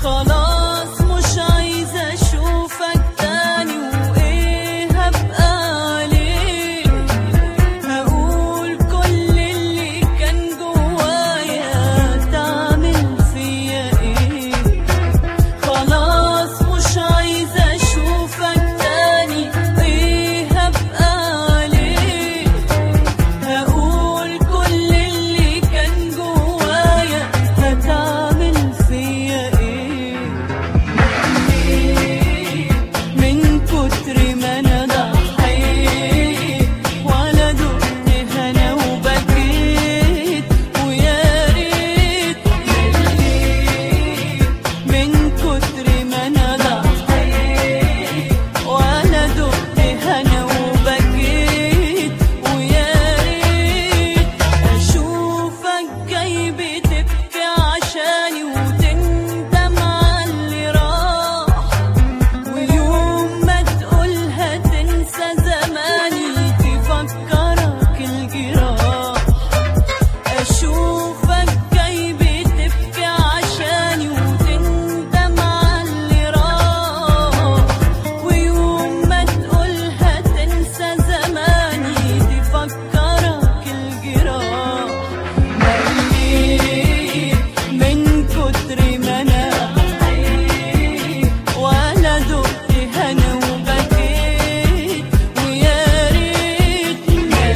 خلاص مش عايزة أشوفك تاني وإيه هبقى عليه هقول كل اللي كان جوايا تعمل فيا إيه خلاص مش عايزة أشوفك تاني إيه هبقى عليه هقول كل اللي كان جوايا هتعمل فيا إيه من كتر ما أنا ضحيت ولا دقت هنا وبكيت ويا ريت من كتر ما أنا ضحيت ولا دقت هنا وبكيت ويا ريت أشوفك جاي بتبكي عشاني وتندم على اللي راح ويوم ما تقولها تنسى زماني تفكرك الجراح أشوفك جاي بتبكي عشاني وتندم على اللي راح ويوم ما تقولها تنسى زماني تفكرك الجراح مليت من كتر ما أنا حقيت ولا دقت هنا وبكيت ويا ريت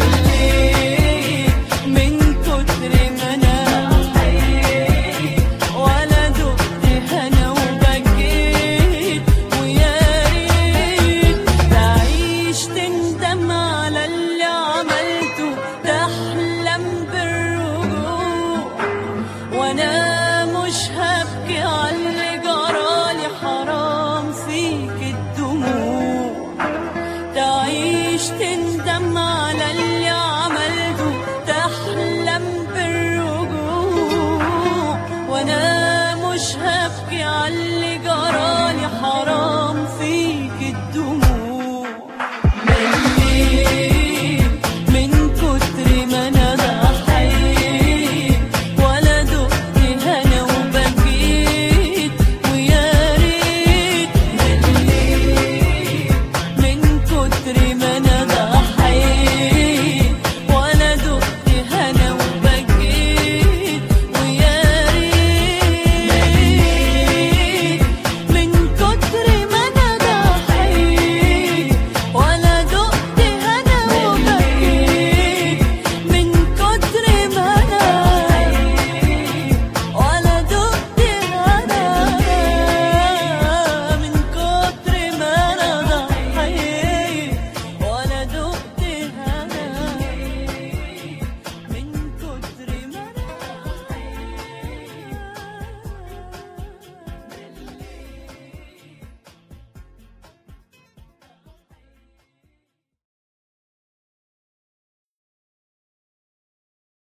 مليت من كتر ما أنا حقيت ولا دقت هنا وبكيت ويا ريت تعيش تندم على اللي عملته تحلم بالرجوع وانا مش هبكي على اللي جرالي حرام فيك الدموع تعيش تندم على اللي عملته تحلم بالرجوع وانا مش هبكي على اللي جرالي حرام فيك الدموع